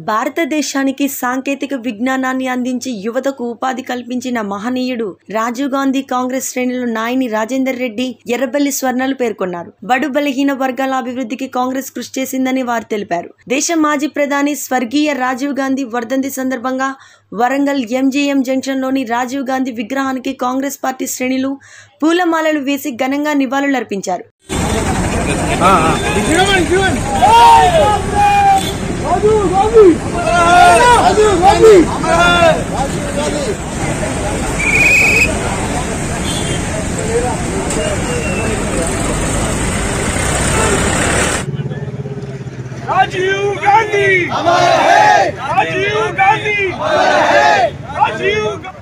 భారతదేశానికి సాంకేతిక విజ్ఞానాన్ని అందించి యువతకు ఉపాధి కల్పించిన మహనీయుడు రాజీవ్ గాంధీ కాంగ్రెస్ శ్రేణులు నాయని రాజేందర్ రెడ్డి ఎర్రబెల్లి స్వర్ణలు పేర్కొన్నారు బడు బలహీన వర్గాల అభివృద్ధికి కాంగ్రెస్ కృషి చేసిందని వారు తెలిపారు దేశ మాజీ ప్రధాని స్వర్గీయ రాజీవ్ గాంధీ వర్ధంతి సందర్భంగా వరంగల్ ఎంజీఎం జంక్షన్లోని రాజీవ్ గాంధీ విగ్రహానికి కాంగ్రెస్ పార్టీ శ్రేణులు పూలమాలలు వేసి ఘనంగా నివాళులర్పించారు राजीव गांधी हमारा है राजीव गांधी हमारा है राजीव गा-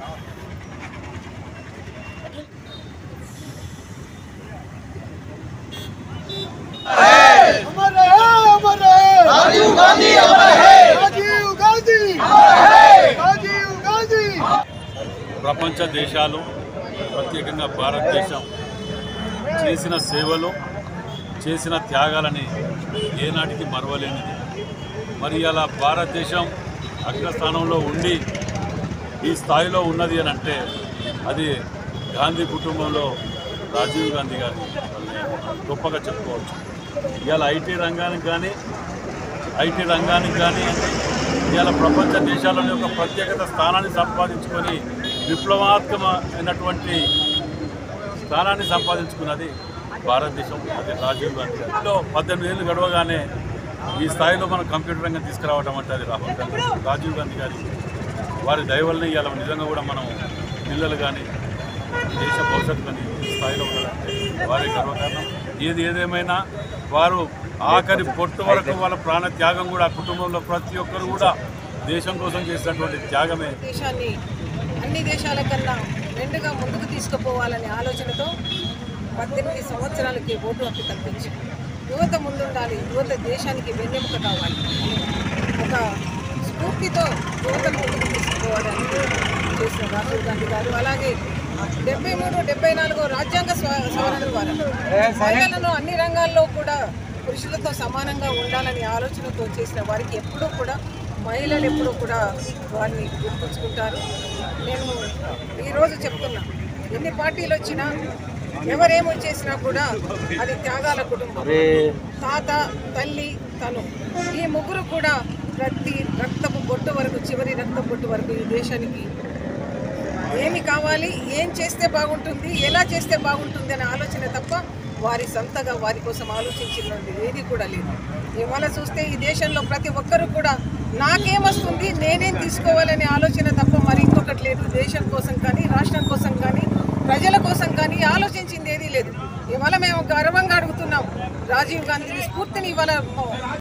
हमारा है हमारा है राजीव गांधी हमारा है राजीव गांधी हमारा है राजीव गांधी ప్రపంచ దేశాలు ప్రత్యేకంగా భారతదేశం చేసిన సేవలు చేసిన త్యాగాలని ఏనాటికి మరవలేనిది మరి అలా భారతదేశం అగ్రస్థానంలో ఉండి ఈ స్థాయిలో ఉన్నది అని అంటే అది గాంధీ కుటుంబంలో రాజీవ్ గాంధీ గారి వల్లే గొప్పగా చెప్పుకోవచ్చు ఇవాళ ఐటీ రంగానికి కానీ ఐటీ రంగానికి కానీ ఇవాళ ప్రపంచ దేశాలలో ఒక ప్రత్యేకత స్థానాన్ని సంపాదించుకొని విప్లవాత్మకమైనటువంటి స్థానాన్ని సంపాదించుకున్నది భారతదేశం అది రాజీవ్ గాంధీ గారిలో పద్దెనిమిది ఏళ్ళు గడవగానే ఈ స్థాయిలో మనం కంప్యూటర్ రంగం తీసుకురావడం అంటే అది రాహుల్ గాంధీ రాజీవ్ గాంధీ గారి వారి దయవల్లనే ఇవాళ నిజంగా కూడా మనం పిల్లలు కానీ దేశ భవిష్యత్తు కానీ ఈ స్థాయిలో ఉండాలంటే వారి గర్వకారణం ఏది ఏదేమైనా వారు ఆఖరి పొట్టు వరకు వాళ్ళ ప్రాణ త్యాగం కూడా ఆ కుటుంబంలో ప్రతి ఒక్కరు కూడా దేశం కోసం చేసినటువంటి త్యాగమే దేశాన్ని అన్ని దేశాల కన్నా రెండుగా ముందుకు తీసుకుపోవాలనే ఆలోచనతో పద్దెనిమిది సంవత్సరాలకి ఓటు హక్కు కల్పించి యువత ముందుండాలి యువత దేశానికి వెన్నెముక కావాలి ఒక స్ఫూర్తితో యువతను ముందుకు తీసుకుపోవడానికి చేసిన రాహుల్ గాంధీ గారు అలాగే డెబ్బై మూడు డెబ్బై నాలుగో రాజ్యాంగ స్వ- సవరణ ద్వారా మహిళలను అన్ని రంగాల్లో కూడా పురుషులతో సమానంగా ఉండాలనే ఆలోచనతో చేసిన వారికి ఎప్పుడూ కూడా మహిళలు ఎప్పుడూ కూడా వారిని గుర్తుంచుకుంటారు నేను ఈరోజు చెప్తున్నా ఎన్ని పార్టీలు వచ్చినా ఎవరేమో చేసినా కూడా అది త్యాగాల కుటుంబం తాత తల్లి తను ఈ ముగ్గురు కూడా ప్రతి రక్తపు బొట్టు వరకు చివరి రక్తపు బొట్టు వరకు ఈ దేశానికి ఏమి కావాలి ఏం చేస్తే బాగుంటుంది ఎలా చేస్తే బాగుంటుంది అనే ఆలోచన తప్ప వారి సొంతగా వారి కోసం ఆలోచించినది ఏది కూడా లేదు ఇవాళ చూస్తే ఈ దేశంలో ప్రతి ఒక్కరూ కూడా నాకేమొస్తుంది నేనేం తీసుకోవాలనే ఆలోచన తప్ప మరి ఇంకొకటి లేదు దేశం కోసం కానీ రాష్ట్రం కోసం కానీ ప్రజల కోసం కానీ ఆలోచించింది ఏదీ లేదు ఇవాళ మేము గర్వంగా అడుగుతున్నాం రాజీవ్ గాంధీ స్ఫూర్తిని ఇవాళ